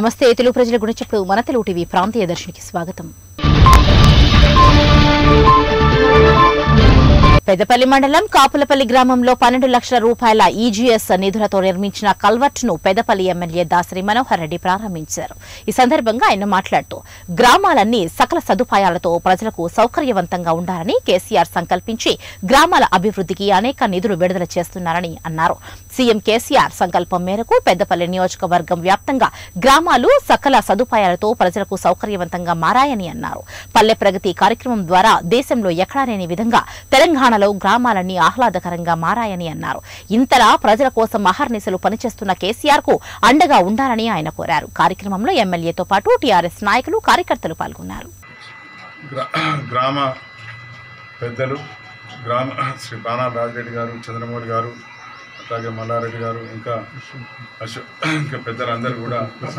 నమస్తే తెలుగు ప్రజల గురించి ఇప్పుడు మన తెలుగు టీవీ ప్రాంతీయ దర్శనికి స్వాగతం పెద్దపల్లి మండలం కాపులపల్లి గ్రామంలో పన్నెండు లక్షల రూపాయల ఈజీఎస్ నిధులతో నిర్మించిన కల్వర్ట్ ను పెద్దపల్లి ఎమ్మెల్యే దాసరి మనోహర్ రెడ్డి ప్రారంభించారు ఈ సందర్భంగా ఆయన మాట్లాడుతూ గ్రామాలన్నీ సకల సదుపాయాలతో ప్రజలకు సౌకర్యవంతంగా ఉండాలని కేసీఆర్ సంకల్పించి గ్రామాల అభివృద్ధికి అనేక నిధులు విడుదల చేస్తున్నారని అన్నారు సీఎం కేసీఆర్ సంకల్పం మేరకు పెద్దపల్లి నియోజకవర్గం వ్యాప్తంగా గ్రామాలు సకల సదుపాయాలతో ప్రజలకు సౌకర్యవంతంగా మారాయని అన్నారు పల్లె ప్రగతి కార్యక్రమం ద్వారా దేశంలో ఎక్కడా లేని విధంగా తెలంగాణలో గ్రామాలన్నీ ఆహ్లాదకరంగా మారాయని అన్నారు ఇంతలా ప్రజల కోసం అహర్నిశలు పనిచేస్తున్న కేసీఆర్ కు అండగా ఉండాలని ఆయన కోరారు కార్యక్రమంలో ఎమ్మెల్యేతో పాటు టీఆర్ఎస్ నాయకులు కార్యకర్తలు పాల్గొన్నారు గ్రా గ్రామ పెద్దలు గ్రామ శ్రీ బాణా రాజిరెడ్డి గారు చంద్రమౌళి గారు అట్లాగే మల్లారెడ్డి గారు ఇంకా అశోక్ ఇంకా పెద్దలందరూ కూడా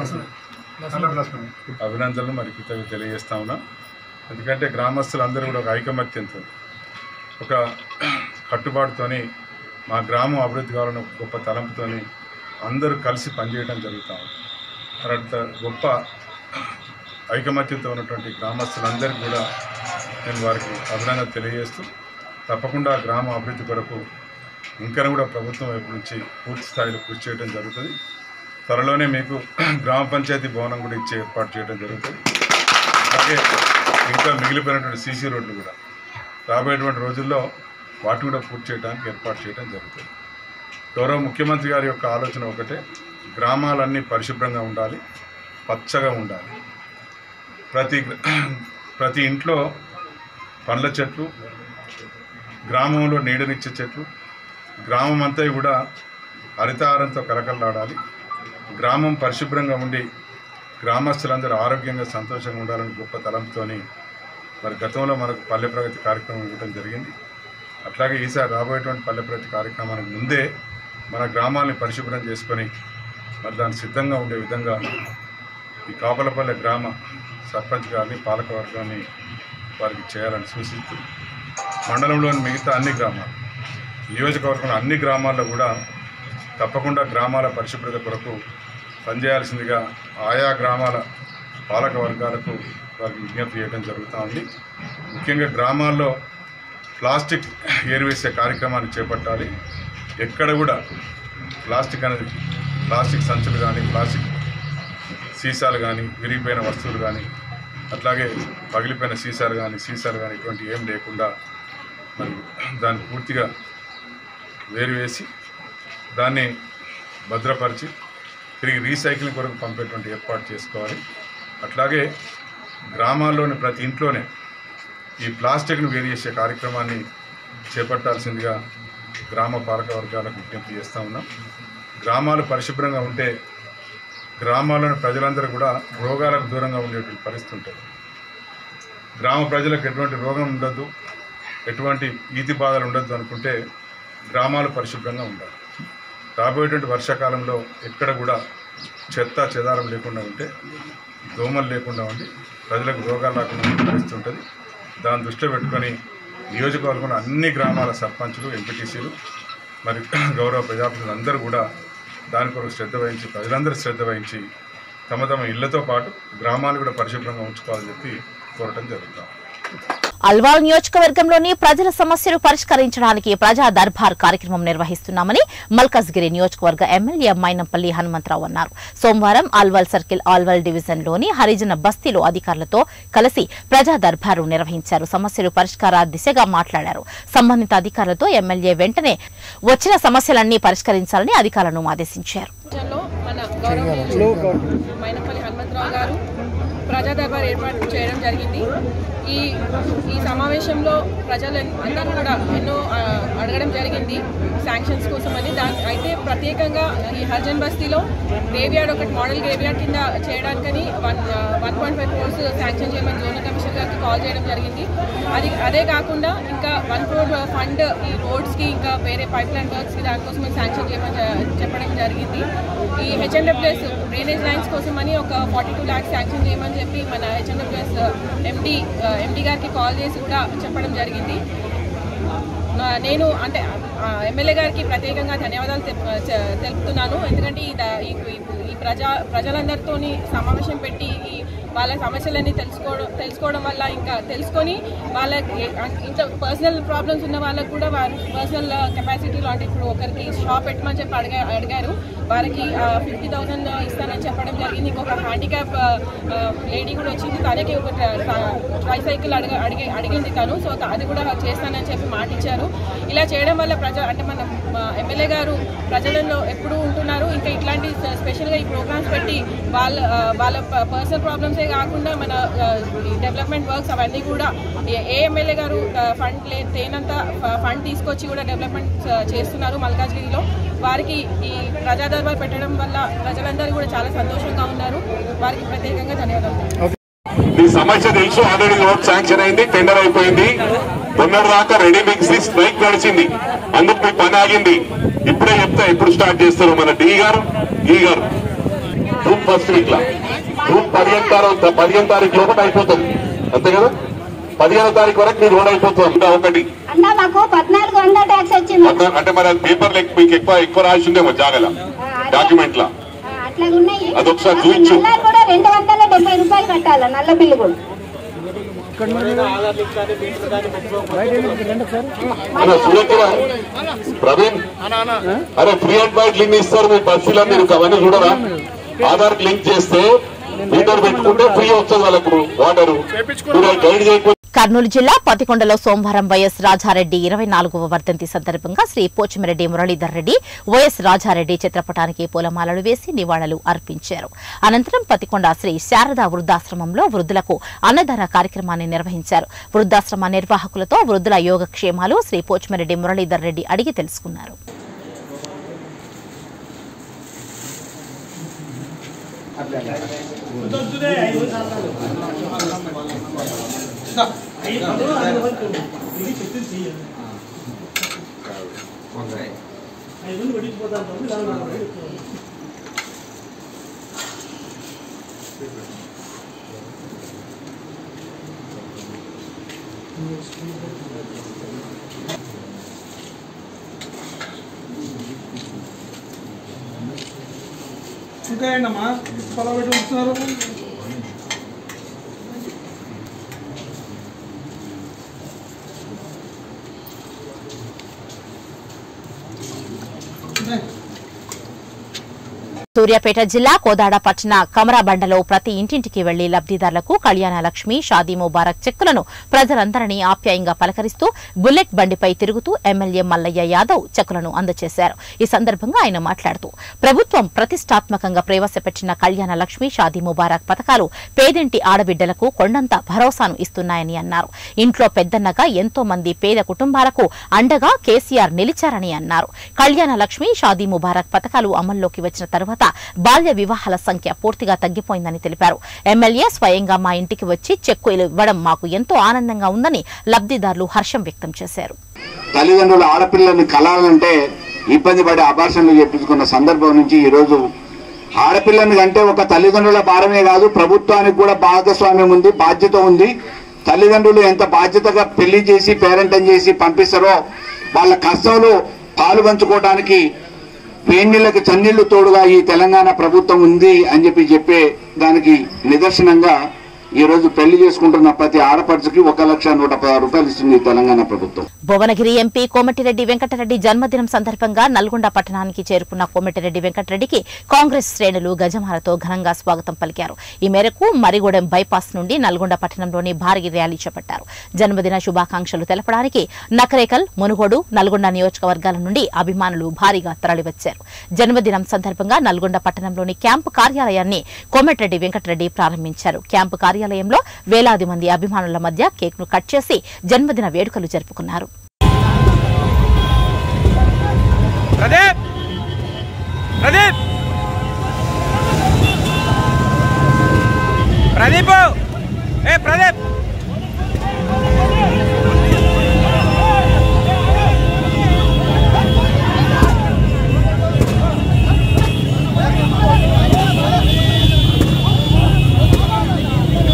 అభినందనలు మరి కృతజ్ఞతలు తెలియజేస్తా ఉన్నా ఎందుకంటే గ్రామస్తులందరూ కూడా ఒక ఐకమత్యంతో ఒక కట్టుబాటుతోని మా గ్రామం అభివృద్ధి కావాలని ఒక గొప్ప తలంపుతోని అందరూ కలిసి పనిచేయడం జరుగుతూ ఉంది మరి అంత గొప్ప ఐకమత్యంతో ఉన్నటువంటి గ్రామస్తులందరికీ కూడా నేను వారికి అభినందన తెలియజేస్తూ తప్పకుండా గ్రామ అభివృద్ధి కొరకు ఇంకా కూడా ప్రభుత్వం వైపు నుంచి పూర్తి స్థాయిలో కృషి చేయడం జరుగుతుంది త్వరలోనే మీకు గ్రామ పంచాయతీ భవనం కూడా ఇచ్చే ఏర్పాటు చేయడం జరుగుతుంది అలాగే ఇంకా మిగిలిపోయినటువంటి సీసీ రోడ్లు కూడా రాబోయేటువంటి రోజుల్లో వాటిని కూడా పూర్తి చేయడానికి ఏర్పాటు చేయడం జరుగుతుంది గౌరవ ముఖ్యమంత్రి గారి యొక్క ఆలోచన ఒకటే గ్రామాలన్నీ పరిశుభ్రంగా ఉండాలి పచ్చగా ఉండాలి ప్రతి ప్రతి ఇంట్లో పండ్ల చెట్లు గ్రామంలో నీడనిచ్చే చెట్లు గ్రామం అంతా కూడా హరితహారంతో కలకలలాడాలి గ్రామం పరిశుభ్రంగా ఉండి గ్రామస్తులందరూ ఆరోగ్యంగా సంతోషంగా ఉండాలని గొప్ప తలంపుతోని మరి గతంలో మనకు పల్లె ప్రగతి కార్యక్రమం ఇవ్వడం జరిగింది అట్లాగే ఈసారి రాబోయేటువంటి పల్లె ప్రగతి కార్యక్రమానికి ముందే మన గ్రామాన్ని పరిశుభ్రం చేసుకొని మరి దాన్ని సిద్ధంగా ఉండే విధంగా ఈ కాపలపల్లె గ్రామ సర్పంచ్ గారిని పాలకవర్గాన్ని వారికి చేయాలని సూచిస్తూ మండలంలోని మిగతా అన్ని గ్రామాలు నియోజకవర్గంలో అన్ని గ్రామాల్లో కూడా తప్పకుండా గ్రామాల పరిశుభ్రత కొరకు పనిచేయాల్సిందిగా ఆయా గ్రామాల పాలక వర్గాలకు వారికి విజ్ఞప్తి చేయడం జరుగుతూ ఉంది ముఖ్యంగా గ్రామాల్లో ప్లాస్టిక్ ఏరివేసే కార్యక్రమాన్ని చేపట్టాలి ఎక్కడ కూడా ప్లాస్టిక్ అనేది ప్లాస్టిక్ సంచులు కానీ ప్లాస్టిక్ సీసాలు కానీ విరిగిపోయిన వస్తువులు కానీ అట్లాగే పగిలిపోయిన సీసాలు కానీ సీసాలు కానీ ఇటువంటి ఏం లేకుండా మరి దాన్ని పూర్తిగా వేరువేసి దాన్ని భద్రపరిచి తిరిగి రీసైక్లింగ్ కొరకు పంపేటువంటి ఏర్పాటు చేసుకోవాలి అట్లాగే గ్రామాల్లోని ప్రతి ఇంట్లోనే ఈ ప్లాస్టిక్ను వేరు చేసే కార్యక్రమాన్ని చేపట్టాల్సిందిగా గ్రామ పాలక వర్గాలకు విజ్ఞప్తి చేస్తూ ఉన్నాం గ్రామాలు పరిశుభ్రంగా ఉంటే గ్రామాల్లోని ప్రజలందరూ కూడా రోగాలకు దూరంగా ఉండేటువంటి పరిస్థితి ఉంటుంది గ్రామ ప్రజలకు ఎటువంటి రోగం ఉండద్దు ఎటువంటి ఈతి బాధలు ఉండద్దు అనుకుంటే గ్రామాలు పరిశుభ్రంగా ఉండాలి రాబోయేటువంటి వర్షాకాలంలో ఎక్కడ కూడా చెత్త చెదారం లేకుండా ఉంటే దోమలు లేకుండా ఉండి ప్రజలకు రోగాలు రాకుండా ఉండే పరిస్థితి ఉంటుంది దాన్ని దృష్టిలో పెట్టుకొని నియోజకవర్గంలో అన్ని గ్రామాల సర్పంచులు ఎంపీటీసీలు మరి గౌరవ ప్రజాప్రతినిధులు అందరూ కూడా దాని కొరకు శ్రద్ధ వహించి ప్రజలందరూ శ్రద్ధ వహించి తమ తమ ఇళ్లతో పాటు గ్రామాలు కూడా పరిశుభ్రంగా ఉంచుకోవాలని చెప్పి కోరటం జరుగుతాం అల్వాల్ నియోజకవర్గంలోని ప్రజల సమస్యలు పరిష్కరించడానికి ప్రజా దర్బార్ కార్యక్రమం నిర్వహిస్తున్నామని మల్కజ్గిరి నియోజకవర్గ ఎమ్మెల్యే మైనంపల్లి హనుమంతరావు అన్నారు సోమవారం అల్వాల్ సర్కిల్ ఆల్వాల్ డివిజన్లోని హరిజన బస్తీలో అధికారులతో కలిసి ప్రజా దర్బారు నిర్వహించారు సమస్యలు పరిష్కార దిశగా మాట్లాడారు సంబంధిత అధికారులతో ఎమ్మెల్యే వెంటనే వచ్చిన సమస్యలన్నీ పరిష్కరించాలని అధికారులను ఆదేశించారు లో మన గౌరవనీయులు మైనపల్లి హనుమంతరావు గారు ప్రజా దర్బార్ ఏర్పాటు చేయడం జరిగింది ఈ ఈ సమావేశంలో ప్రజలు అందరూ కూడా ఎన్నో ఆ, అడగడం జరిగింది శాంక్షన్స్ కోసం అని దాని అయితే ప్రత్యేకంగా ఈ హర్జన్ బస్తీలో గ్రేవ్యార్డ్ ఒకటి మోడల్ గ్రేవ్యార్డ్ కింద చేయడానికని one one point five crores sanction చేయమని జోనల్ కమిషనర్ గారికి కాల్ చేయడం జరిగింది అది అదే కాకుండా ఇంకా వన్ క్రోర్ ఫండ్ ఈ రోడ్స్కి ఇంకా వేరే పైప్ లైన్ వర్క్స్కి దానికోసం శాంక్షన్ చేయమని జ- చెప్పడం జరిగింది ఈ హెచ్ఎన్డబ్ల్యూఎస్ డ్రైనేజ్ లైన్స్ కోసం అని ఒక ఫార్టీ టూ ల్యాక్స్ శాంక్షన్ చేయమని చెప్పి మన హెచ్ఎన్డబ్ల్యూఎస్ ఎండి ఎండి గారికి కాల్ చేసి కూడా చెప్పడం జరిగింది నా- నేను అంటే ఆ, ఎమ్మెల్యే గారికి ప్రత్యేకంగా ధన్యవాదాలు తెప్- చె- తెలుపుతున్నాను ఎందుకంటే ఈ ద- ఈ ఈ- ఈ ప్రజా ప్రజలందరితోని సమావేశం పెట్టి ఈ వాళ్ళ సమస్యలన్నీ తెలుసుకోవడం తెలుసుకోవడం వల్ల ఇంకా తెలుసుకొని వాళ్ళకి ఇంత పర్సనల్ ప్రాబ్లమ్స్ ఉన్న వాళ్ళకు కూడా వారు పర్సనల్ కెపాసిటీలో అంటే ఇప్పుడు ఒకరికి షాప్ పెట్టమని చెప్పి అడిగా అడిగారు వారికి ఫిఫ్టీ థౌసండ్ ఇస్తానని చెప్పడం జరిగింది ఇంకొక హ్యాండిక్యాప్ లేడీ కూడా వచ్చింది తనకి ఒక ట్రైసైకిల్ అడిగ అడిగి అడిగింది తను సో త- అది కూడా చేస్తానని చెప్పి మాట ఇచ్చారు ఇలా చేయడం వల్ల ప్రజ అంటే మన ఎమ్మెల్యే గారు ప్రజలలో ఎప్పుడూ ఉంటున్నారు ఇంకా ఇట్లాంటి స్పెషల్గా ఈ ప్రోగ్రామ్స్ పెట్టి వాళ్ళ ఆ, వాళ్ళ పర్సనల్ ప్రాబ్లమ్సే కాకుండా మన డెవలప్మెంట్ వర్క్స్ అవన్నీ కూడా ఏ- ఏ ఎమ్మెల్యే గారు ఫండ్ లే తేనంత ఫండ్ తీసుకొచ్చి కూడా డెవలప్మెంట్ చేస్తున్నారు మల్కాజ్గిరిలో వారికి ఈ ప్రజా దర్బార్ పెట్టడం వల్ల ప్రజలందరూ కూడా చాలా సంతోషంగా ఉన్నారు వారికి ప్రత్యేకంగా ధన్యవాదాలు ఈ సమస్య తెలుసు ఆల్రెడీ రోడ్ శాంక్షన్ అయింది టెండర్ అయిపోయింది మొన్నటి దాకా రెడీ మిక్స్ స్ట్రైక్ నడిచింది అందుకు మీ పని ఆగింది ఇప్పుడే చెప్తా ఎప్పుడు స్టార్ట్ చేస్తారు మన డి గారు ఈ గారు జూన్ ఫస్ట్ వీక్ లా జూన్ పదిహేను తారీఖు పదిహేను తారీఖు లోపల అయిపోతుంది అంతే కదా పదిహేను తారీఖు వరకు మీ రోడ్ అయిపోతుంది ఇంకా ఒకటి అన్న మాకు పద్నాలుగు వందల ట్యాక్స్ వచ్చింది అట్లా- అంటే మరి అది పేపర్ లెక్క మీకు ఎక్కువ ఎక్కువ రాసి ఉందేమో జాగల డాక్యుమెంట్ లా ఆ, అట్లాగే ఉన్నాయి అదొకసారి మాకు చూపించు. నల్లారు కూడా రెండు వందల డెబ్బై రూపాయలు కట్టాలి నల్ల బిల్లు కూడా అన్న సురేఖ ప్రవీణ్ అరే ఫ్రీ అండ్ వైట్ లింక్ ఇస్తారు మీ బస్సులో మీరు అవన్నీ చూడరా ఆధార్ లింక్ చేస్తే మీటర్ పెట్టుకుంటే ఫ్రీ వస్తుంది వాళ్ళకు వాటర్ మీరు గైడ్ చేయకపోతే కర్నూలు జిల్లా పతికొండలో సోమవారం వైఎస్ రాజారెడ్డి ఇరవై నాలుగవ వర్ధంతి సందర్భంగా శ్రీ పోచిమిరెడ్డి మురళీధర్ రెడ్డి వైఎస్ రాజారెడ్డి చిత్రపటానికి పూలమాలలు వేసి నివాళులు అర్పించారు అనంతరం పతికొండ శ్రీ శారదా వృద్ధాశ్రమంలో వృద్ధులకు అన్నదాన కార్యక్రమాన్ని నిర్వహించారు వృద్ధాశ్రమ నిర్వాహకులతో వృద్ధుల యోగక్షేమాలు శ్రీ పోచిమిరెడ్డి మురళీధర్ రెడ్డి అడిగి తెలుసుకున్నారు ఇంకా ఏంటమ్మా పొలం పెట్టి ఉంటున్నారు సూర్యాపేట జిల్లా కోదాడ పట్టణ కమరాబండలో ప్రతి ఇంటింటికి వెళ్లి లబ్దిదారులకు కళ్యాణ లక్ష్మి షాదీ ముబారక్ చెక్కులను ప్రజలందరినీ ఆప్యాయంగా పలకరిస్తూ బుల్లెట్ బండిపై తిరుగుతూ ఎమ్మెల్యే మల్లయ్య యాదవ్ చెక్కులను అందజేశారు ఈ సందర్భంగా ఆయన మాట్లాడుతూ ప్రభుత్వం ప్రతిష్టాత్మకంగా ప్రవేశపెట్టిన కళ్యాణ లక్ష్మి షాదీ ముబారక్ పథకాలు పేదింటి ఆడబిడ్డలకు కొండంత భరోసాను ఇస్తున్నాయని అన్నారు ఇంట్లో పెద్దన్నగా ఎంతో మంది పేద కుటుంబాలకు అండగా కేసీఆర్ నిలిచారని అన్నారు కళ్యాణ లక్ష్మి షాదీ ముబారక్ పథకాలు అమల్లోకి వచ్చిన తర్వాత బాల్య వివాహాల సంఖ్య పూర్తిగా తగ్గిపోయిందని తెలిపారు ఎమ్మెల్యే స్వయంగా మా ఇంటికి వచ్చి చెక్కులు ఇవ్వడం మాకు ఎంతో ఆనందంగా ఉందని లబ్దిదారులు హర్షం వ్యక్తం చేశారు తల్లిదండ్రుల ఆడపిల్లల్ని కలాలంటే ఇబ్బంది పడే అభాషణలు చెప్పించుకున్న సందర్భం నుంచి ఈరోజు ఆడపిల్లని కంటే ఒక తల్లిదండ్రుల భారమే కాదు ప్రభుత్వానికి కూడా భాగస్వామ్యం ఉంది బాధ్యత ఉంది తల్లిదండ్రులు ఎంత బాధ్యతగా పెళ్లి చేసి పేరెంటం చేసి పంపిస్తారో వాళ్ళ కష్టంలో పాలు పంచుకోవడానికి వేణీళ్ళకి చన్నీళ్లు తోడుగా ఈ తెలంగాణ ప్రభుత్వం ఉంది అని చెప్పి చెప్పే దానికి నిదర్శనంగా ఈ రోజు పెళ్లి చేసుకుంటున్న ప్రతి ఆడపడుచుకి ఒక లక్ష నూట పదహారు రూపాయలు ఇస్తుంది ఈ తెలంగాణ ప్రభుత్వం భువనగిరి ఎంపీ కోమటిరెడ్డి వెంకటరెడ్డి జన్మదినం సందర్భంగా నల్గొండ పట్టణానికి చేరుకున్న కోమటిరెడ్డి వెంకటరెడ్డికి కాంగ్రెస్ శ్రేణులు గజమాలతో ఘనంగా స్వాగతం పలికారు ఈ మేరకు మరిగూడెం బైపాస్ నుండి నల్గొండ పట్టణంలోని భారీ ర్యాలీ చేపట్టారు జన్మదిన శుభాకాంక్షలు తెలపడానికి నకరేకల్ మునుగోడు నల్గొండ నియోజకవర్గాల నుండి అభిమానులు భారీగా తరలివచ్చారు జన్మదినం సందర్భంగా నల్గొండ పట్టణంలోని క్యాంపు కార్యాలయాన్ని కోమటిరెడ్డి వెంకటరెడ్డి ప్రారంభించారు క్యాంపు కార్యాలయంలో వేలాది మంది అభిమానుల మధ్య కేక్ను కట్ చేసి జన్మదిన వేడుకలు జరుపుకున్నారు ప్రదీప్ ప్రదీప్ ప్రదీప్ ఏ ప్రదీప్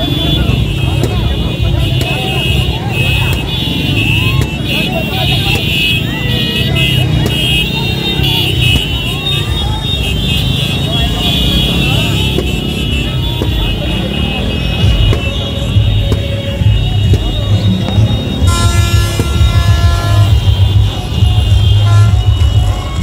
ఆ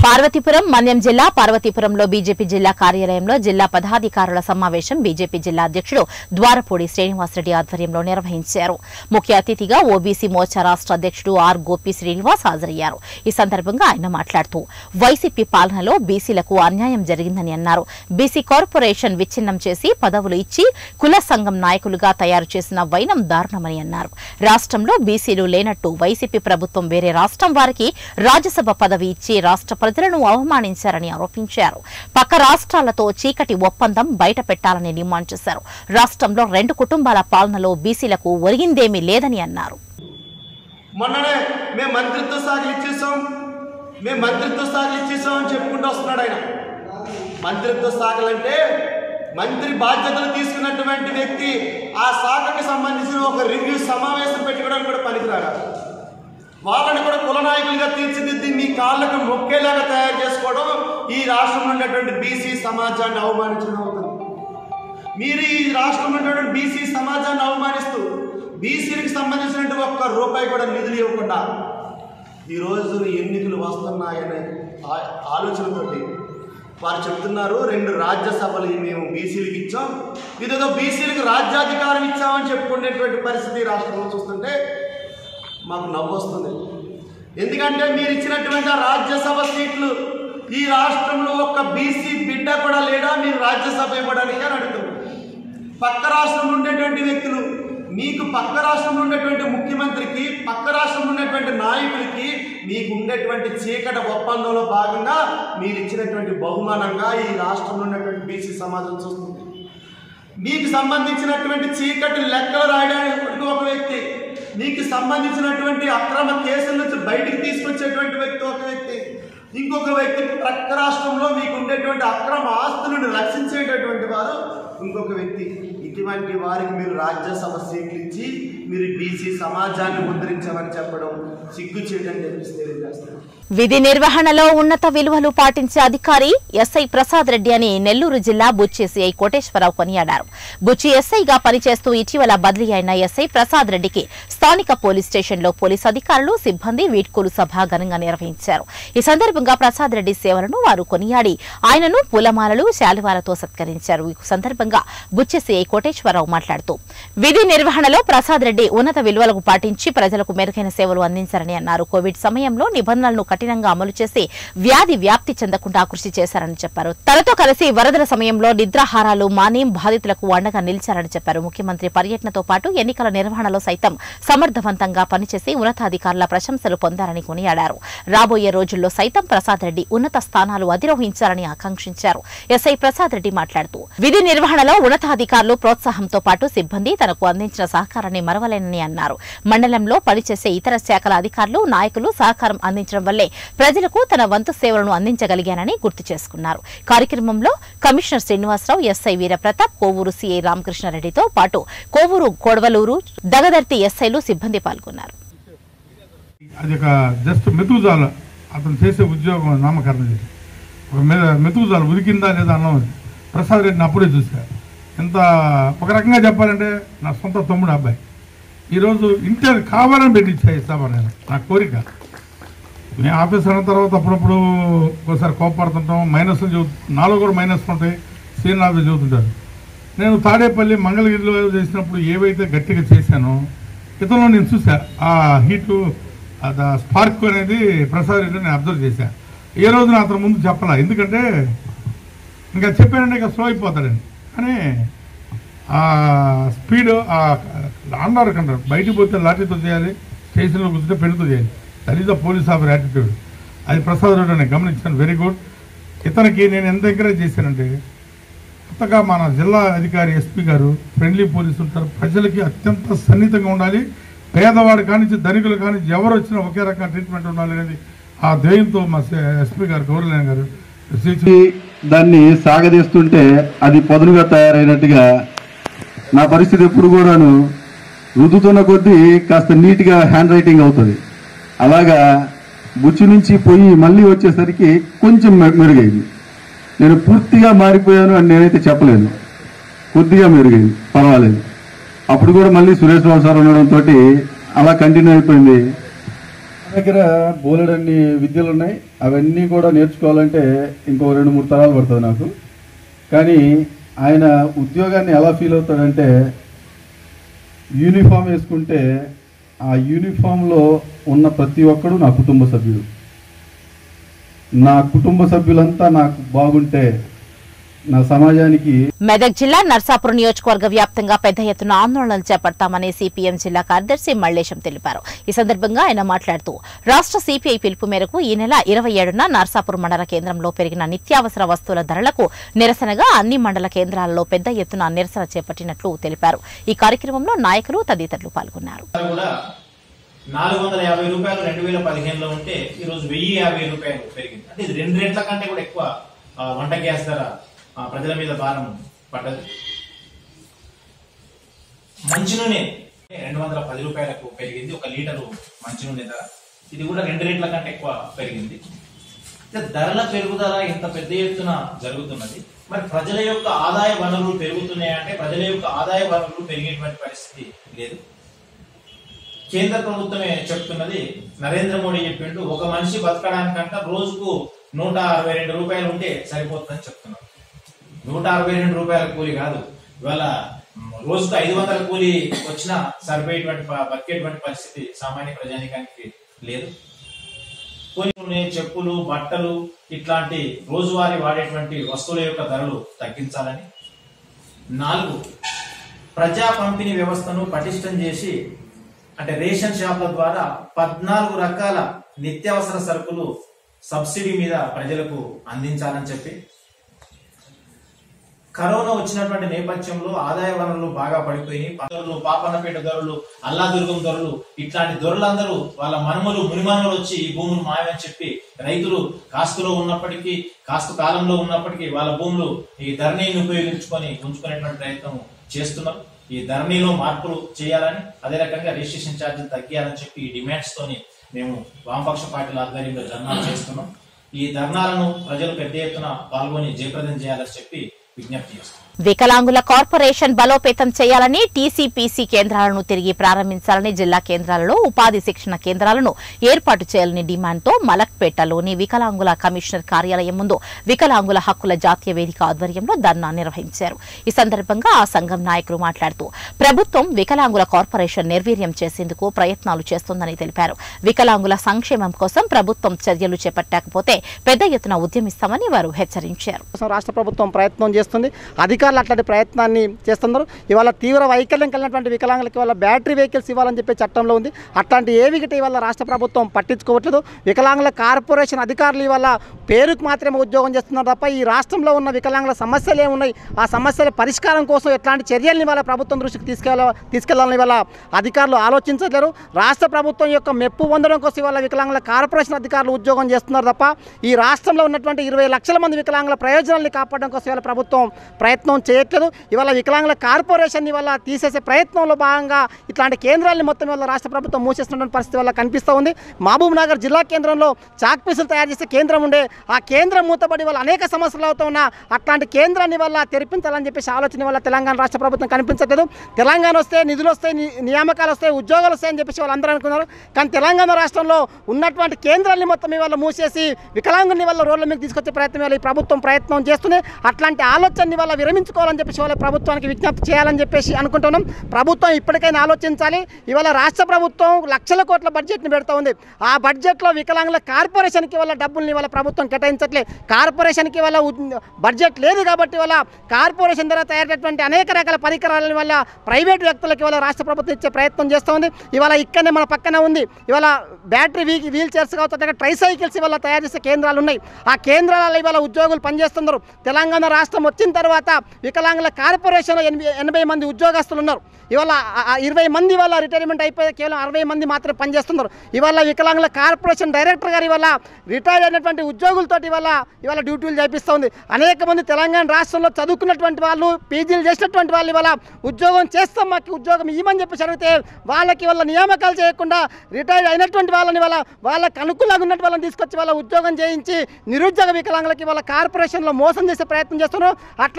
పార్వతీపురం మన్యం జిల్లా పార్వతీపురంలో బీజేపీ జిల్లా కార్యాలయంలో జిల్లా పదాధికారుల సమావేశం బీజేపీ జిల్లా అధ్యక్షుడు ద్వారపూడి శ్రీనివాసరెడ్డి ఆధ్వర్యంలో నిర్వహించారు ముఖ్య అతిథిగా ఓబీసీ మోర్చా రాష్ట్ర అధ్యక్షుడు ఆర్ గోపి శ్రీనివాస్ హాజరయ్యారు ఈ సందర్భంగా ఆయన మాట్లాడుతూ వైసీపీ పాలనలో బీసీలకు అన్యాయం జరిగిందని అన్నారు బీసీ కార్పొరేషన్ విచ్ఛిన్నం చేసి పదవులు ఇచ్చి కుల సంఘం నాయకులుగా తయారు చేసిన వైనం దారుణమని అన్నారు రాష్ట్రంలో బీసీలు లేనట్టు వైసీపీ ప్రభుత్వం వేరే రాష్ట్రం వారికి రాజ్యసభ పదవి ఇచ్చి రాష్ట్ర ప్రజలను అవమానించారని ఆరోపించారు పక్క రాష్ట్రాలతో చీకటి ఒప్పందం బయట పెట్టాలని డిమాండ్ చేశారు రాష్ట్రంలో రెండు కుటుంబాల పాలనలో బీసీలకు ఒరిగిందేమీ లేదని అన్నారు మొన్ననే మేము మంత్రిత్వ శాఖలు ఇచ్చేసాం మేము మంత్రిత్వ శాఖలు ఇచ్చేసాం అని చెప్పుకుంటూ వస్తున్నాడు ఆయన మంత్రిత్వ శాఖలు అంటే మంత్రి బాధ్యతలు తీసుకున్నటువంటి వ్యక్తి ఆ శాఖకి సంబంధించిన ఒక రివ్యూ సమావేశం పెట్టుకోవడానికి కూడా పనికిరాడు వాళ్ళని కూడా కుల నాయకులుగా తీర్చిదిద్ది మీ కాళ్ళకు మొక్కేలాగా తయారు చేసుకోవడం ఈ రాష్ట్రంలో ఉన్నటువంటి బీసీ సమాజాన్ని అవమానించడం అవుతుంది మీరు ఈ రాష్ట్రంలో ఉన్నటువంటి బీసీ సమాజాన్ని అవమానిస్తూ బీసీలకు సంబంధించినటువంటి ఒక్క రూపాయి కూడా నిధులు ఇవ్వకుండా ఈరోజు ఎన్నికలు వస్తున్నాయనే ఆ- ఆలోచనతోటి వారు చెప్తున్నారు రెండు రాజ్యసభలు మేము బీసీలకు ఇచ్చాం ఇదేదో బీసీలకు రాజ్యాధికారం ఇచ్చామని చెప్పుకునేటువంటి పరిస్థితి ఈ రాష్ట్రంలో చూస్తుంటే మాకు నవ్వు వస్తుంది ఎందుకంటే మీరు ఇచ్చినటువంటి ఆ రాజ్యసభ సీట్లు ఈ రాష్ట్రంలో ఒక్క బీసీ బిడ్డ కూడా లేడా మీరు రాజ్యసభ ఇవ్వడానికి అని అడుగుతున్నారు పక్క రాష్ట్రంలో ఉండేటువంటి వ్యక్తులు మీకు పక్క రాష్ట్రంలో ఉండేటువంటి ముఖ్యమంత్రికి పక్క రాష్ట్రంలో ఉన్నటువంటి నాయకులకి మీకు ఉండేటువంటి చీకటి ఒప్పందంలో భాగంగా మీరు ఇచ్చినటువంటి బహుమానంగా ఈ రాష్ట్రంలో ఉన్నటువంటి బీసీ సమాజం చూస్తుంది మీకు సంబంధించినటువంటి చీకటి లెక్కలు రాయడానికి ఒక వ్యక్తి మీకు సంబంధించినటువంటి అక్రమ కేసుల నుంచి బయటికి తీసుకొచ్చేటువంటి వ్యక్తి ఒక వ్యక్తి ఇంకొక వ్యక్తి ప్రక్క రాష్ట్రంలో మీకు ఉండేటువంటి అక్రమ ఆస్తులను రక్షించేటటువంటి వారు ఇంకొక వ్యక్తి ఇటువంటి వారికి మీరు రాజ్యసభ సీట్లు ఇచ్చి మీరు బీసీ సమాజాన్ని ముద్రించామని చెప్పడం సిగ్గు చేయడం చెప్పేసి తెలియజేస్తారు విధి నిర్వహణలో ఉన్నత విలువలు పాటించే అధికారి ఎస్ఐ ప్రసాద్ రెడ్డి అని నెల్లూరు జిల్లా బుచ్చి సిఐ కోటేశ్వరరావు కొనియాడారు బుచ్చి ఎస్ఐగా పనిచేస్తూ ఇటీవల బదిలీ అయిన ఎస్ఐ ప్రసాద్ రెడ్డికి స్థానిక పోలీస్ స్టేషన్లో పోలీస్ అధికారులు సిబ్బంది వీడ్కోలు సభ ఘనంగా నిర్వహించారు ఈ సందర్భంగా ప్రసాద్ రెడ్డి సేవలను వారు కొనియాడి ఆయనను పూలమాలలు శాలువాలతో సత్కరించారు ఈ సందర్భంగా బుచ్చి సిఐ కోటేశ్వరరావు మాట్లాడుతూ విధి నిర్వహణలో ప్రసాద్ రెడ్డి ఉన్నత విలువలకు పాటించి ప్రజలకు మెరుగైన సేవలు అందించారని అన్నారు కోవిడ్ సమయంలో నిబంధనలను కఠినంగా అమలు చేసి వ్యాధి వ్యాప్తి చెందకుండా కృషి చేశారని చెప్పారు తనతో కలిసి వరదల సమయంలో నిద్రాహారాలు మాని బాధితులకు అండగా నిలిచారని చెప్పారు ముఖ్యమంత్రి పర్యటనతో పాటు ఎన్నికల నిర్వహణలో సైతం సమర్థవంతంగా పనిచేసి ఉన్నతాధికారుల ప్రశంసలు పొందారని కొనియాడారు రాబోయే రోజుల్లో సైతం ప్రసాద్ రెడ్డి ఉన్నత స్థానాలు అధిరోహించాలని ఆకాంక్షించారు ఎస్ఐ ప్రసాద్ రెడ్డి మాట్లాడుతూ విధి నిర్వహణలో ఉన్నతాధికారులు ప్రోత్సాహంతో పాటు సిబ్బంది తనకు అందించిన సహకారాన్ని మరవలేనని అన్నారు మండలంలో పనిచేసే ఇతర శాఖల అధికారులు నాయకులు సహకారం అందించడం వల్లే ప్రజలకు తన వంతు సేవలను అందించగలిగానని గుర్తు చేసుకున్నారు కార్యక్రమంలో commissioner Srinivasarao SI Veeraprathap Kovuru CI రామకృష్ణారెడ్డితో పాటు కోవూరు కొడవలూరు దగదర్తి ఎస్ఐలు సిబ్బంది పాల్గొన్నారు అది ఒక జస్ట్ మెతుకుజాల అతను చేసే ఉద్యోగం నామకరణం చేసి ఒక మె- మెతుకుజాల ఉదికిందా లేదా అన్నం అది. ప్రసాద్ రెడ్డిని అప్పుడే చూసా ఎంత ఒక రకంగా చెప్పాలంటే నా సొంత తమ్ముడు అబ్బాయి ఈరోజు ఇంటర్ కావాలని పెట్టించా ఇస్తామా నేను నా కోరిక మేము ఆఫీస్ అయిన తర్వాత అప్పుడప్పుడు ఒకసారి కోపడుతుంటాం మైనస్లు చదువు నాలో కూడా మైనస్ ఉంటాయి శ్రీనాథ్ చదువుతుంటారు నేను తాడేపల్లి మంగళగిరిలో చేసినప్పుడు ఏవైతే గట్టిగా చేశానో ఇతరులో నేను చూసా ఆ హీటు ఆ స్పార్క్ అనేది ప్రసాద్ రెడ్డి నేను అబ్జర్వ్ చేశా ఏ రోజున అతను ముందు చెప్పాల ఎందుకంటే ఇంకా చెప్పానంటే ఇంకా స్లో అయిపోతాడండి కానీ ఆ స్పీడ్ ఆ అన్నారు కంటారు బయటికి పోతే లాఠీతో చేయాలి స్టేషన్లో కూర్చుంటే పెళ్లితో చేయాలి that is the police officer attitude అది ప్రసాద్ రెడ్డి నేను గమనించాను వెరీ గుడ్ ఇతనికి నేను ఎంత ఎంకరేజ్ చేశానంటే కొత్తగా మన జిల్లా అధికారి ఎస్పీ గారు ఫ్రెండ్లీ పోలీసు ఉంటారు ప్రజలకి అత్యంత సన్నిహితంగా ఉండాలి పేదవాడు కానించి ధనికులు కానించి ఎవరు వచ్చినా ఒకే రకమైన ట్రీట్మెంట్ ఉండాలి అనేది ఆ ధ్యేయంతో మా ఎస్పీ గారు గౌరవలేని గారు శ్రీ దాన్ని సాగదీస్తుంటే అది పదునుగా తయారైనట్టుగా నా పరిస్థితి ఎప్పుడు కూడాను రుద్దుతున్న కొద్దీ కాస్త నీట్గా హ్యాండ్ రైటింగ్ అవుతుంది అలాగా బుచ్చి నుంచి పోయి మళ్ళీ వచ్చేసరికి కొంచెం మె- మెరుగైంది నేను పూర్తిగా మారిపోయాను అని నేనైతే చెప్పలేను కొద్దిగా మెరుగైంది పర్వాలేదు అప్పుడు కూడా మళ్ళీ సురేష్ బాబు సార్ ఉండడంతో అలా కంటిన్యూ అయిపోయింది దగ్గర బోలెడన్ని విద్యలు ఉన్నాయి అవన్నీ కూడా నేర్చుకోవాలంటే ఇంకో రెండు మూడు తరాలు పడుతుంది నాకు కానీ ఆయన ఉద్యోగాన్ని ఎలా ఫీల్ అవుతాడంటే యూనిఫామ్ వేసుకుంటే ఆ యూనిఫామ్లో ఉన్న ప్రతి ఒక్కడు నా కుటుంబ సభ్యుడు నా కుటుంబ సభ్యులంతా నాకు బాగుంటే నా సమాజానికి మెదక్ జిల్లా నర్సాపురం నియోజకవర్గ వ్యాప్తంగా పెద్ద ఎత్తున ఆందోళనలు చేపడతామని సిపిఎం జిల్లా కార్యదర్శి మల్లేశం తెలిపారు ఈ సందర్భంగా ఆయన మాట్లాడుతూ రాష్ట్ర సిపిఐ పిలుపు మేరకు ఈ నెల ఇరవై ఏడున నర్సాపురం మండల కేంద్రంలో పెరిగిన నిత్యావసర వస్తువుల ధరలకు నిరసనగా అన్ని మండల కేంద్రాలలో పెద్ద ఎత్తున నిరసన చేపట్టినట్లు తెలిపారు ఈ కార్యక్రమంలో నాయకులు తదితరులు పాల్గొన్నారు కూడా నాలుగు వందల యాభై రూపాయలు రెండు వేల పదిహేనులో ఉంటే ఈ రోజు వెయ్యి యాభై రూపాయలు పెరిగింది అంటే ఇది రెండు రెట్ల కంటే కూడా ఎక్కువ ఆ, వంట గ్యాస్ ధర ఆ, ప్రజల మీద భారం పడ్డది మంచి నూనె రెండు వందల పది రూపాయలకు పెరిగింది ఒక లీటరు మంచి నూనె ధర ఇది కూడా రెండు రెట్ల కంటే ఎక్కువ పెరిగింది అంటే ధరల పెరుగుదల ఇంత పెద్ద ఎత్తున జరుగుతున్నది మరి ప్రజల యొక్క ఆదాయ వనరులు పెరుగుతున్నాయంటే ప్రజల యొక్క ఆదాయ వనరులు పెరిగేటువంటి పరిస్థితి లేదు కేంద్ర ప్రభుత్వమే చెప్తున్నది నరేంద్ర మోడీ చెప్పిండు ఒక మనిషి బతకడానికంట రోజుకు నూట అరవై రెండు రూపాయలు ఉంటే సరిపోతుందని చెప్తున్నారు నూట అరవై రెండు రూపాయల కూలి కాదు ఇవాళ రోజుకు ఐదు వందల కూలి వచ్చినా సరిపోయేటువంటి ప- బతికేటువంటి పరిస్థితి సామాన్య ప్రజానికానికి లేదు కొన్ని చెప్పులు బట్టలు ఇట్లాంటి రోజువారీ వాడేటువంటి వస్తువుల యొక్క ధరలు తగ్గించాలని నాలుగు ప్రజా పంపిణీ వ్యవస్థను పటిష్టం చేసి అంటే రేషన్ షాపుల ద్వారా పద్నాలుగు రకాల నిత్యావసర సరుకులు సబ్సిడీ మీద ప్రజలకు అందించాలని చెప్పి కరోనా వచ్చినటువంటి నేపథ్యంలో ఆదాయ వనరులు బాగా పడిపోయినాయి ధరలు పాపన్నపేట ధరలు అల్లాదుర్గం ధరలు ఇట్లాంటి ధరలందరూ వాళ్ళ మనుమలు మునిమనుమలు వచ్చి ఈ భూములు మాయమని చెప్పి రైతులు కాస్తులో ఉన్నప్పటికీ కాస్తు కాలంలో ఉన్నప్పటికీ వాళ్ళ భూములు ఈ ధరణిని ఉపయోగించుకొని ఉంచుకునేటువంటి ప్రయత్నం చేస్తున్నారు ఈ ధరణిలో మార్పులు చేయాలని అదే రకంగా రిజిస్ట్రేషన్ ఛార్జీలు తగ్గియాలని చెప్పి ఈ డిమాండ్స్ తోని మేము వామపక్ష పార్టీల ఆధ్వర్యంలో ధర్నాలు చేస్తున్నాం ఈ ధర్నాలను ప్రజలు పెద్ద ఎత్తున పాల్గొని జయప్రదం చేయాలని చెప్పి విజ్ఞప్తి చేస్తున్నాం వికలాంగుల కార్పొరేషన్ బలోపేతం చేయాలని టీసీపీసీ కేంద్రాలను తిరిగి ప్రారంభించాలని జిల్లా కేంద్రాలలో ఉపాధి శిక్షణ కేంద్రాలను ఏర్పాటు చేయాలని డిమాండ్తో మలక్పేటలోని వికలాంగుల కమిషనర్ కార్యాలయం ముందు వికలాంగుల హక్కుల జాతీయ వేదిక ఆధ్వర్యంలో ధర్నా నిర్వహించారు ఈ సందర్భంగా ఆ సంఘం నాయకులు మాట్లాడుతూ ప్రభుత్వం వికలాంగుల కార్పొరేషన్ నిర్వీర్యం చేసేందుకు ప్రయత్నాలు చేస్తోందని తెలిపారు వికలాంగుల సంక్షేమం కోసం ప్రభుత్వం చర్యలు చేపట్టకపోతే పెద్ద ఎత్తున ఉద్యమిస్తామని వారు హెచ్చరించారు కోసం రాష్ట్ర ప్రభుత్వం ప్రయత్నం చేస్తుంది అధికారులు అట్లాంటి ప్రయత్నాన్ని చేస్తున్నారు ఇవాళ తీవ్ర వైకల్యం కలిగినటువంటి వికలాంగులకి ఇవాళ బ్యాటరీ వెహికల్స్ ఇవ్వాలని చెప్పి చట్టంలో ఉంది అట్లాంటి ఏవి గిట్ట ఇవాళ రాష్ట్ర ప్రభుత్వం పట్టించుకోవట్లేదు వికలాంగుల కార్పొరేషన్ అధికారులు ఇవాళ పేరుకు మాత్రమే ఉద్యోగం చేస్తున్నారు తప్ప ఈ రాష్ట్రంలో ఉన్న వికలాంగుల సమస్యలు ఏమున్నాయి ఆ సమస్యల పరిష్కారం కోసం ఎట్లాంటి చర్యల్ని ఇవాళ ప్రభుత్వం దృష్టికి తీసుకెళ్ళ తీసుకెళ్లాలని ఇవాళ అధికారులు ఆలోచించట్లేరు రాష్ట్ర ప్రభుత్వం యొక్క మెప్పు పొందడం కోసం ఇవాళ వికలాంగుల కార్పొరేషన్ అధికారులు ఉద్యోగం చేస్తున్నారు తప్ప ఈ రాష్ట్రంలో ఉన్నటువంటి ఇరవై లక్షల మంది వికలాంగుల ప్రయోజనాల్ని కాపాడడం కోసం ఇవాళ ప్రభుత్వం ప్రయత్నం చేయట్లేదు ఇవాళ వికలాంగుల కార్పొరేషన్ ఇవాళ తీసేసే ప్రయత్నంలో భాగంగా ఇట్లాంటి కేంద్రాలను మొత్తం ఇవాళ రాష్ట్ర ప్రభుత్వం మూసేస్తున్న పరిస్థితి వల్ల కనిపిస్తూ ఉంది మహబూబ్ నగర్ జిల్లా కేంద్రంలో చాక్ పీసులు తయారు చేసే కేంద్రం ఉండే ఆ కేంద్రం మూతపడి వల్ల అనేక సమస్యలు అవుతూ ఉన్న అట్లాంటి కేంద్రాన్ని వల్ల తెరిపించాలని చెప్పేసి ఆలోచన వల్ల తెలంగాణ రాష్ట్ర ప్రభుత్వం కనిపించట్లేదు తెలంగాణ వస్తే నిధులు వస్తాయి ని- నియామకాలు వస్తాయి ఉద్యోగాలు వస్తాయని చెప్పేసి వాళ్ళు అందరూ అనుకున్నారు కానీ తెలంగాణ రాష్ట్రంలో ఉన్నటువంటి కేంద్రాన్ని మొత్తం ఇవాళ మూసేసి వికలాంగుని వల్ల రోడ్ల మీద తీసుకొచ్చే ప్రయత్నం ఇవాళ ఈ ప్రభుత్వం ప్రయత్నం చేస్తుంది అట్లాంటి ఆలోచనని వల్ల విరమించుకోవాలని చెప్పేసి వాళ్ళ ప్రభుత్వానికి విజ్ఞప్తి చేయాలని చెప్పేసి అనుకుంటున్నాం ప్రభుత్వం ఇప్పటికైనా ఆలోచించాలి ఇవాళ రాష్ట్ర ప్రభుత్వం లక్షల కోట్ల బడ్జెట్ని పెడతా ఉంది ఆ బడ్జెట్లో వికలాంగుల కార్పొరేషన్కి వాళ్ళ డబ్బుల్ని వాళ్ళ ప్రభుత్వం కేటాయించట్లే కార్పొరేషన్కి వాళ్ళ బడ్జెట్ లేదు కాబట్టి వాళ్ళ కార్పొరేషన్ ద్వారా తయారైనటువంటి అనేక రకాల పరికరాల వల్ల ప్రైవేట్ వ్యక్తులకి ఇవాళ రాష్ట్ర ప్రభుత్వం ఇచ్చే ప్రయత్నం చేస్తూ ఉంది ఇవాళ ఇక్కడనే మన పక్కన ఉంది ఇవాళ బ్యాటరీ వీ వీల్ చైర్స్ కావచ్చు అట్లాగే ట్రై సైకిల్స్ ఇవాళ తయారు చేసే కేంద్రాలు ఉన్నాయి ఆ కేంద్రాలలో ఇవాళ ఉద్యోగులు పనిచేస్తున్నారు తెలంగాణ రాష్ట్రం వచ్చిన తర్వాత వికలాంగుల కార్పొరేషన్లో ఎనభై ఎనభై మంది ఉద్యోగస్తులు ఉన్నారు ఇవాళ ఆ- ఆ ఇరవై మంది ఇవాళ రిటైర్మెంట్ అయిపోయి కేవలం అరవై మంది మాత్రమే పనిచేస్తున్నారు ఇవాళ వికలాంగుల కార్పొరేషన్ డైరెక్టర్ గారు ఇవాళ రిటైర్ అయినటువంటి ఉద్యోగులతోటి ఇవాళ ఇవాళ డ్యూటీలు చేపిస్తూ ఉంది అనేక మంది తెలంగాణ రాష్ట్రంలో చదువుకున్నటువంటి వాళ్ళు పీజీలు చేసినటువంటి వాళ్ళు ఇవాళ ఉద్యోగం చేస్తాం మాకు ఉద్యోగం ఇవ్వమని చెప్పి అడిగితే వాళ్ళకి వాళ్ళ నియామకాలు చేయకుండా రిటైర్ అయినటువంటి వాళ్ళని వాళ్ళ వాళ్ళకి అనుకూలంగా ఉన్నటువంటి వాళ్ళని తీసుకొచ్చి వాళ్ళ ఉద్యోగం చేయించి నిరుద్యోగ వికలాంగులకి వాళ్ళ కార్పొరేషన్లో మోసం చేసే ప్రయత్నం చేస్తున్నారు అట్లాంటి వైఖరి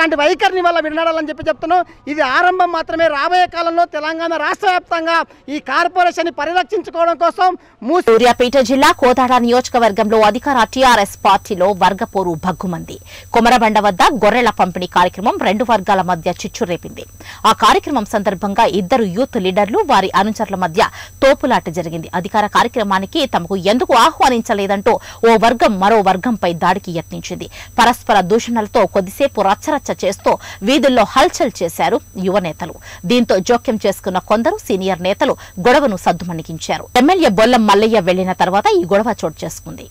వైఖరిని వల్ల వినడాలని చెప్పి చెప్తున్నాం ఇది ఆరంభం మాత్రమే రాబోయే కాలంలో తెలంగాణ రాష్ట్ర వ్యాప్తంగా ఈ కార్పొరేషన్ పరిరక్షించుకోవడం కోసం మూసి సూర్యాపేట జిల్లా కోదాడ నియోజకవర్గంలో అధికార టీఆర్ఎస్ పార్టీలో వర్గపోరు భగ్గుమంది కొమరబండ వద్ద గొర్రెల పంపిణీ కార్యక్రమం రెండు వర్గాల మధ్య చిచ్చు రేపింది ఆ కార్యక్రమం సందర్భంగా ఇద్దరు యూత్ లీడర్లు వారి అనుచరుల మధ్య తోపులాట జరిగింది అధికార కార్యక్రమానికి తమకు ఎందుకు ఆహ్వానించలేదంటూ ఓ వర్గం మరో వర్గంపై దాడికి యత్నించింది పరస్పర దూషణలతో కొద్దిసేపు రచ్చరచ్చ చేస్తూ వీధుల్లో హల్చల్ చేశారు యువ నేతలు దీంతో జోక్యం చేసుకున్న కొందరు సీనియర్ నేతలు గొడవను సద్దుమణిగించారు ఎమ్మెల్యే బొల్లం మల్లయ్య వెళ్లిన తర్వాత ఈ గొడవ చోటు చేసుకుంది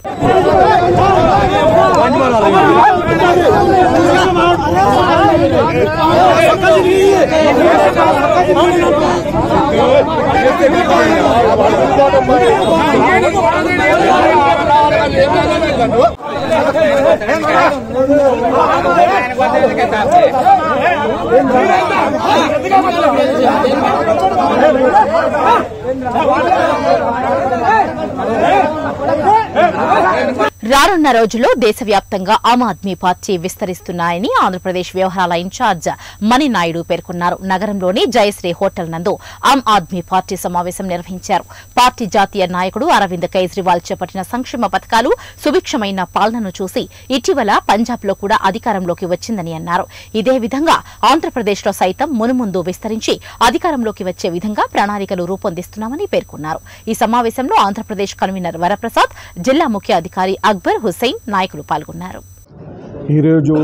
రానున్న రోజుల్లో దేశవ్యాప్తంగా ఆమ్ ఆద్మీ పార్టీ విస్తరిస్తున్నాయని ఆంధ్రప్రదేశ్ వ్యవహారాల ఇన్ఛార్జ్ మణి నాయుడు పేర్కొన్నారు నగరంలోని జయశ్రీ హోటల్ నందు ఆమ్ ఆద్మీ పార్టీ సమావేశం నిర్వహించారు పార్టీ జాతీయ నాయకుడు అరవింద్ కేజ్రీవాల్ చేపట్టిన సంక్షేమ పథకాలు సుభిక్షమైన పాలనను చూసి ఇటీవల పంజాబ్ లో కూడా అధికారంలోకి వచ్చిందని అన్నారు ఇదే విధంగా ఆంధ్రప్రదేశ్లో సైతం మునుముందు విస్తరించి అధికారంలోకి వచ్చే విధంగా ప్రణాళికలు రూపొందిస్తున్నామని పేర్కొన్నారు ఈ సమావేశంలో ఆంధ్రప్రదేశ్ కన్వీనర్ వరప్రసాద్ జిల్లా ముఖ్య అధికారి అక్బర్ హుస్సేన్ నాయకులు పాల్గొన్నారు ఈరోజు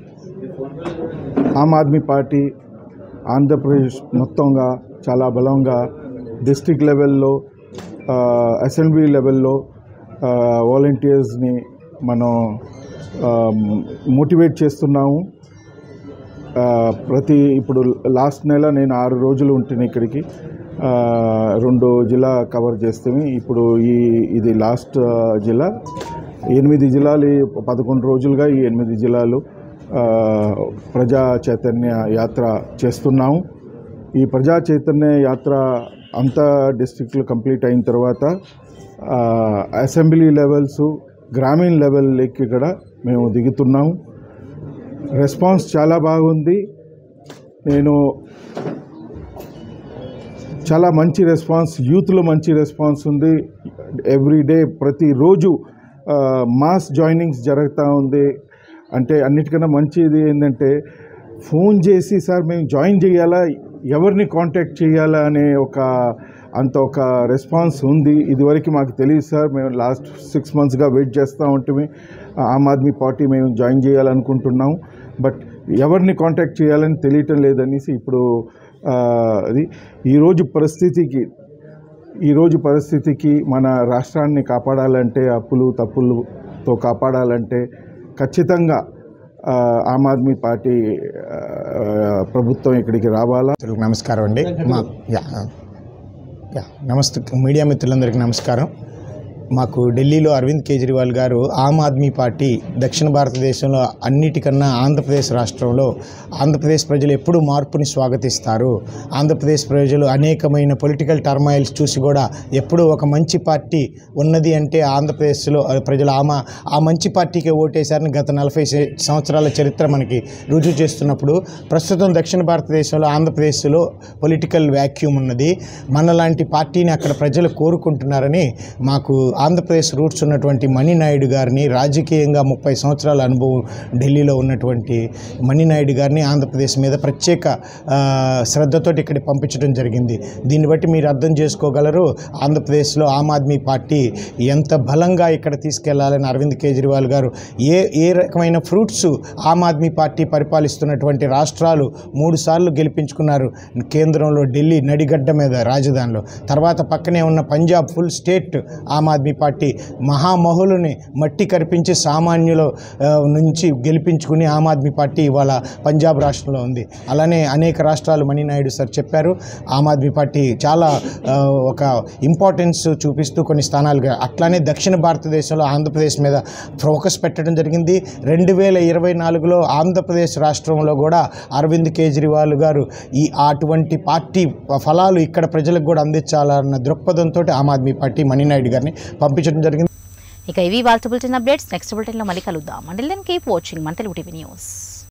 ఆమ్ ఆద్మీ పార్టీ ఆంధ్రప్రదేశ్ మొత్తంగా చాలా బలంగా డిస్ట్రిక్ట్ లెవెల్లో ఆ, అసెంబ్లీ లెవెల్లో ఆ, వాలంటీర్స్ని మనం ఆ, మోటివేట్ చేస్తున్నాము ఆ, ప్రతి ఇప్పుడు లాస్ట్ నెల నేను ఆరు రోజులు ఉంటున్నా ఇక్కడికి ఆ, రెండు జిల్లా కవర్ చేస్తే ఇప్పుడు ఈ ఇది లాస్ట్ ఆ, జిల్లా ఎనిమిది జిల్లాలు ఈ పదకొండు రోజులుగా ఈ ఎనిమిది జిల్లాలు ఆ, ప్రజా చైతన్య యాత్ర చేస్తున్నాము ఈ ప్రజా చైతన్య యాత్ర అంతా డిస్ట్రిక్ట్లు కంప్లీట్ అయిన తర్వాత ఆ, అసెంబ్లీ లెవెల్స్ గ్రామీణ లెవెల్కి కూడా మేము దిగుతున్నాము రెస్పాన్స్ చాలా బాగుంది నేను చాలా మంచి రెస్పాన్స్ యూత్లో మంచి రెస్పాన్స్ ఉంది ఎవ్రీ డే ప్రతిరోజు మాస్ జాయినింగ్స్ జరుగుతూ ఉంది అంటే అన్నిటికన్నా మంచిది ఏంటంటే ఫోన్ చేసి సార్ మేము జాయిన్ చేయాలా ఎవరిని కాంటాక్ట్ చేయాలా అనే ఒక అంత ఒక రెస్పాన్స్ ఉంది ఇదివరకు మాకు తెలియదు సార్ మేము లాస్ట్ సిక్స్ మంత్స్గా వెయిట్ చేస్తూ ఉంటుంది ఆమ్ ఆద్మీ పార్టీ మేము జాయిన్ చేయాలనుకుంటున్నాం బట్ ఎవరిని కాంటాక్ట్ చేయాలని తెలియటం లేదనేసి ఇప్పుడు ఆ, అది ఈరోజు పరిస్థితికి ఈరోజు పరిస్థితికి మన రాష్ట్రాన్ని కాపాడాలంటే అప్పులు తప్పులతో కాపాడాలంటే ఖచ్చితంగా ఆ, ఆమ్ ఆద్మీ పార్టీ ఆ, ప్రభుత్వం ఇక్కడికి రావాలా మిత్రులకు నమస్కారం అండి మా యా యా నమస్తే మీడియా మిత్రులందరికీ నమస్కారం మాకు ఢిల్లీలో అరవింద్ కేజ్రీవాల్ గారు ఆమ్ ఆద్మీ పార్టీ దక్షిణ భారతదేశంలో అన్నిటికన్నా ఆంధ్రప్రదేశ్ రాష్ట్రంలో ఆంధ్రప్రదేశ్ ప్రజలు ఎప్పుడూ మార్పుని స్వాగతిస్తారు ఆంధ్రప్రదేశ్ ప్రజలు అనేకమైన పొలిటికల్ టర్మాయిల్స్ చూసి కూడా ఎప్పుడూ ఒక మంచి పార్టీ ఉన్నది అంటే ఆంధ్రప్రదేశ్లో ప్రజలు ఆమె ఆ మంచి పార్టీకి ఓటేశారని గత నలభై సే- సంవత్సరాల చరిత్ర మనకి రుజువు చేస్తున్నప్పుడు ప్రస్తుతం దక్షిణ భారతదేశంలో ఆంధ్రప్రదేశ్లో పొలిటికల్ వ్యాక్యూమ్ ఉన్నది మనలాంటి పార్టీని అక్కడ ప్రజలు కోరుకుంటున్నారని మాకు ఆంధ్రప్రదేశ్ రూట్స్ ఉన్నటువంటి మణినాయుడు గారిని రాజకీయంగా ముప్పై సంవత్సరాల అనుభవం ఢిల్లీలో ఉన్నటువంటి మణినాయుడు గారిని ఆంధ్రప్రదేశ్ మీద ప్రత్యేక ఆ, శ్రద్ధతోటి ఇక్కడ పంపించడం జరిగింది దీన్ని బట్టి మీరు అర్థం చేసుకోగలరు ఆంధ్రప్రదేశ్లో ఆమ్ ఆద్మీ పార్టీ ఎంత బలంగా ఇక్కడ తీసుకెళ్లాలని అరవింద్ కేజ్రీవాల్ గారు ఏ ఏ రకమైన ఫ్రూట్స్ ఆమ్ ఆద్మీ పార్టీ పరిపాలిస్తున్నటువంటి రాష్ట్రాలు మూడు సార్లు గెలిపించుకున్నారు కేంద్రంలో ఢిల్లీ నడిగడ్డ మీద రాజధానిలో తర్వాత పక్కనే ఉన్న పంజాబ్ ఫుల్ స్టేట్ ఆమ్ ఆద్మీ పార్టీ మహామహులని మట్టి కరిపించి సామాన్యుల ఆ, నుంచి గెలిపించుకుని ఆమ్ ఆద్మీ పార్టీ ఇవాళ పంజాబ్ రాష్ట్రంలో ఉంది అలానే అనేక రాష్ట్రాలు మణినాయుడు సార్ చెప్పారు ఆమ్ ఆద్మీ పార్టీ చాలా ఆ, ఒక ఇంపార్టెన్స్ చూపిస్తూ కొన్ని స్థానాలుగా అట్లానే దక్షిణ భారతదేశంలో ఆంధ్రప్రదేశ్ మీద ఫోకస్ పెట్టడం జరిగింది రెండు వేల ఇరవై నాలుగులో ఆంధ్రప్రదేశ్ రాష్ట్రంలో కూడా అరవింద్ కేజ్రీవాల్ గారు ఈ అటువంటి పార్టీ ఫలాలు ఇక్కడ ప్రజలకు కూడా అందించాలన్న దృక్పథంతో ఆమ్ ఆద్మీ పార్టీ మణినాయుడు గారిని పంపించడం జరిగింది ఇక ఇవి వాళ్ళ బులెటిన్ అప్డేట్స్ నెక్స్ట్ బులెటిన్ లో మళ్ళీ కలుద్దాం అండిల్ దెన్ కీప్ వాచింగ్ మన తెలుగు టీవీ న్యూస్